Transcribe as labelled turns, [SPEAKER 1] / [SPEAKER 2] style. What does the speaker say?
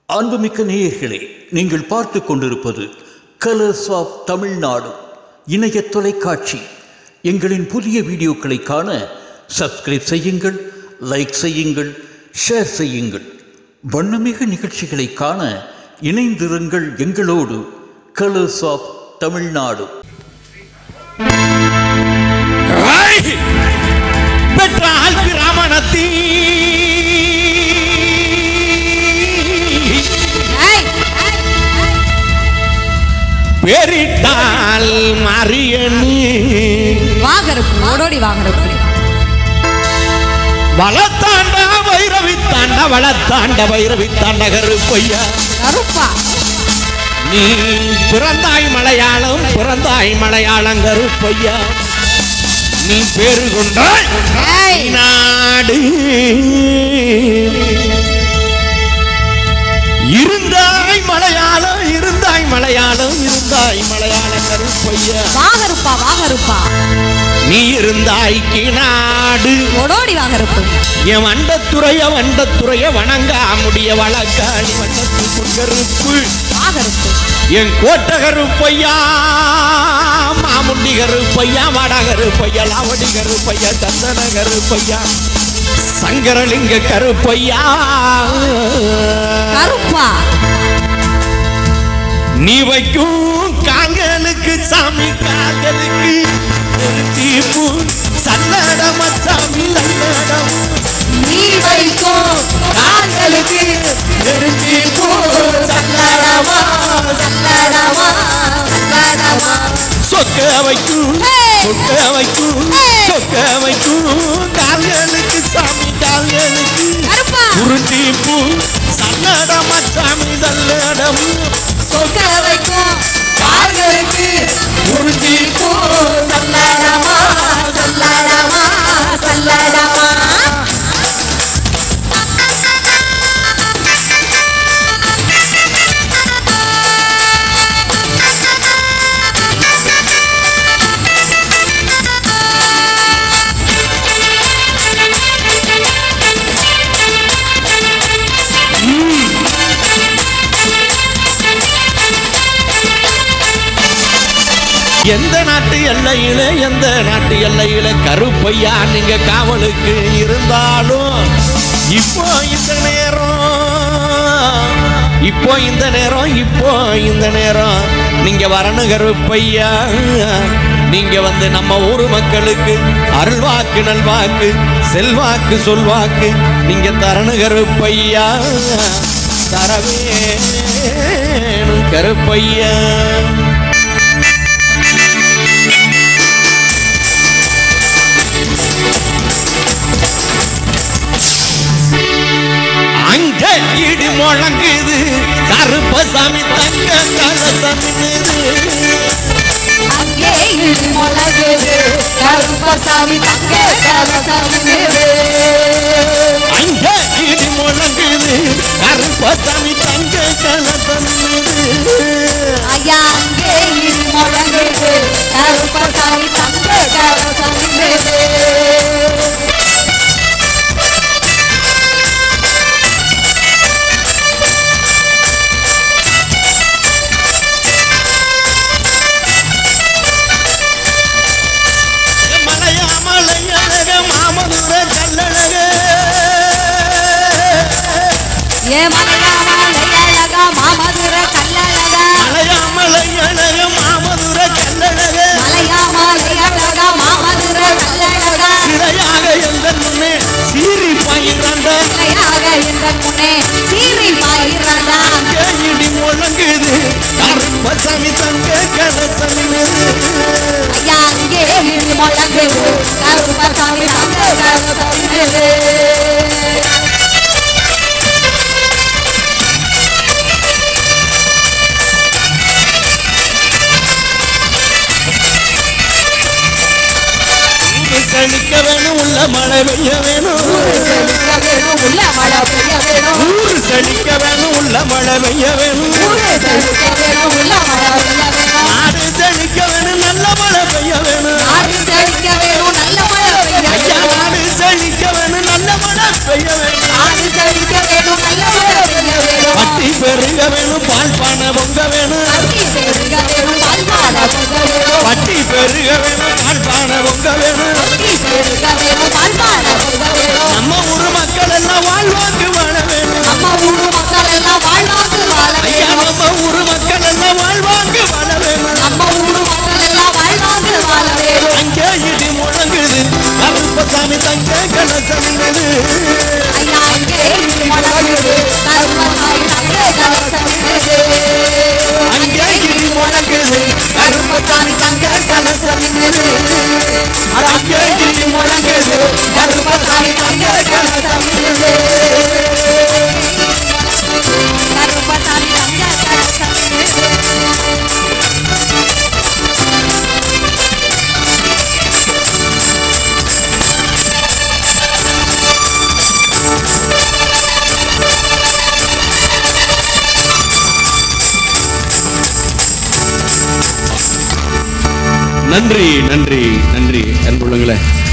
[SPEAKER 1] அன்புமிக்க நேயர்களே நீங்கள் பார்த்து கொண்டிருப்பது கலர்ஸ் ஆஃப் தமிழ்நாடு இணைய தொலைக்காட்சி எங்களின் புதிய வீடியோக்களை காண சப்ஸ்கிரைப் செய்யுங்கள் லைக் செய்யுங்கள் ஷேர் செய்யுங்கள் வண்ணமிகு நிகழ்ச்சிகளை காண இணைந்திருங்கள் எங்களோடு கலர்ஸ் ஆஃப் தமிழ்நாடு
[SPEAKER 2] பெற்றால் பிராமணத்தி
[SPEAKER 3] ஏய்,
[SPEAKER 2] பெரிட்டால் மாரியணி
[SPEAKER 3] வாகரப்பு ஓடோடி வாகரப்பு
[SPEAKER 2] வளத்தாண்ட வைரவி தாண்ட வளத்தாண்ட வைரவி தாண்ட கருப்பையா
[SPEAKER 3] கருப்பா
[SPEAKER 2] நீ பிறந்தாய் மலையாளம் பிறந்தாய் மலையாளம் கருப்பையா நீ பேரு கொண்டாய்
[SPEAKER 3] ஏய்,
[SPEAKER 2] நாடு இருந்தாய் மலையாளம் இருந்தாய் மலையாளம் இருந்தாய் மலையாளம் கருப்பையா
[SPEAKER 3] வாகருப்பா வாகருப்பா
[SPEAKER 2] நீ இருந்தாய் நாடு
[SPEAKER 3] ஓடோடி வாகரப்பு
[SPEAKER 2] என் வண்டத்துறைய வண்டத்துறைய வணங்கா முடிய வழக்காளி வண்டத்து பொன்கருப்பு
[SPEAKER 3] வாகரப்பு
[SPEAKER 2] என் கோட்ட கருப்பையா மாமுண்டி கருப்பையா வட கருப்பையா லாவடி கருப்பையா சந்தன கருப்பையா சங்கரலிங்க கருப்பையா
[SPEAKER 3] கருப்பா
[SPEAKER 2] நீ வைக்கும் கால்களுக்கு சாமி கால்களுக்கு ஒரு தீப்பு சல்லடம சாமி சல்லடம்
[SPEAKER 3] நீ வைக்கும் கால்களுக்கு
[SPEAKER 2] தீப்பு
[SPEAKER 3] சல்லடமா சல்லடமா சல்லடமா
[SPEAKER 2] சொக்க வைக்கும்
[SPEAKER 3] Hey!
[SPEAKER 2] சொக்க வைக்கும்
[SPEAKER 3] Hey!
[SPEAKER 2] சொக்க வைக்கும் கால்களுக்கு சாமி கால்களுக்கு
[SPEAKER 3] கருப்பா
[SPEAKER 2] உருட்டி பூ சல்லடம சாமி சல்லடம்
[SPEAKER 3] சொக்க வைக்கும் கால்களுக்கு
[SPEAKER 2] உருட்டி பூ
[SPEAKER 3] சல்லடமா சல்லடமா சல்லடமா
[SPEAKER 2] எந்த நாட்டு எல்லையில எந்த நாட்டு எல்லையில கருப்பையா நீங்க காவலுக்கு இருந்தாலும் இப்போ இந்த நேரம் இப்போ இந்த நேரம் இப்போ இந்த நேரம் நீங்க வரணும் கருப்பையா நீங்க வந்து நம்ம ஊர் மக்களுக்கு அருள்வாக்கு நல்வாக்கு செல்வாக்கு சொல்வாக்கு நீங்க தரணும் கருப்பையா தரவேணும் கருப்பையா அங்க இடி முழங்குது கருப்பசாமி தங்க கலசமினுது
[SPEAKER 3] அங்கே இடி முழங்குது கருப்பசாமி தங்க கலசமிடுது
[SPEAKER 2] அங்க இடி முழங்குது கருப்பசாமி தங்க கலசமினுது
[SPEAKER 3] ஐயா அங்கே இடி முழங்குது கருப்பசாமி தங்க கலசமிடுது
[SPEAKER 2] மலையா மலையழக மாமதுர கல்லழக
[SPEAKER 3] ஏ மலையா மலையழகா மாமதுர கல்லழகா
[SPEAKER 2] மலையா மலையழக மாமதுர கல்லழக
[SPEAKER 3] மலையா மலையழகா மாமதுர கல்லழகா
[SPEAKER 2] சிறையாக எந்த முன்னே சீறி பயிரண்ட
[SPEAKER 3] சிலையாக என்ற முன்னே சீறி பாயிரண்டா
[SPEAKER 2] இடி முழங்குது கருப்பசாமி தங்க கலசமினுது
[SPEAKER 3] ஐயா அங்கே இடி முழங்குது கருப்பசாமி தங்க கலசமிடுது
[SPEAKER 2] ஊரு செழிக்க வேணும் உள்ள மழை பெய்ய வேணும்
[SPEAKER 3] செழிக்க வேணும் உள்ள மழை பெய்ய வேணும்
[SPEAKER 2] ஊரு செழிக்க வேணும் உள்ள மழை பெய்ய வேணும்
[SPEAKER 3] ஊரு செழிக்க வேணும் உள்ள மழை பெய்ய வேணும்
[SPEAKER 2] நாடு செழிக்க வேணும் நல்ல மழை பெய்ய வேணும்
[SPEAKER 3] நாடு செழிக்க வேணும் நல்ல மழை பெய்ய
[SPEAKER 2] ஐயா
[SPEAKER 3] வேணும்
[SPEAKER 2] நாடு செழிக்க வேணும் நல்ல மழை பெய்ய வேணும்
[SPEAKER 3] நாடு செழிக்க வேணும் நல்ல மழை பெய்ய வேணும்
[SPEAKER 2] பட்டி பெருக வேணும் பால் பானை பொங்க வேணும்
[SPEAKER 3] பட்டி பெருக வேணும் பால்பான பொங்க வேணும்
[SPEAKER 2] பட்டி பெருக வேணும் பால் பானை பொங்க வேணும்
[SPEAKER 3] பட்டி பெருக வேணும் பால்பான பொங்க வேணும்
[SPEAKER 2] நம்ம ஊர் மக்கள் எல்லாம் வாழ்வாக்கு வாழ வேணும்
[SPEAKER 3] நம்ம ஊரு மக்கள் எல்லாம் வாழ்வாங்கு வாழ
[SPEAKER 2] ஐயா
[SPEAKER 3] வேணும்
[SPEAKER 2] நம்ம ஊர் மக்கள் எல்லாம் வாழ்வாக்கு வாழ வேணும்
[SPEAKER 3] நம்ம ஊரு மக்கள் எல்லாம் வாழ்வாங்கு வாழ வேணும்
[SPEAKER 2] அங்கே இடி முழங்குது கருப்பசாமி தங்க கலசமின்னது
[SPEAKER 3] ஐயா அங்கே இடி முழங்குது கருப்பசாமி தங்க கலசமின்னது
[SPEAKER 2] அங்கே இடி முழங்குது
[SPEAKER 3] கருப்பசாமி தங்க கலசமின்னது
[SPEAKER 2] அங்கே இடி முழங்குது
[SPEAKER 3] கருப்பசாமி தங்க கலசமின்னது கருப்பசாமி தங்க கலசமின்னது
[SPEAKER 2] நன்றி நன்றி நன்றி அன்புள்ளங்களே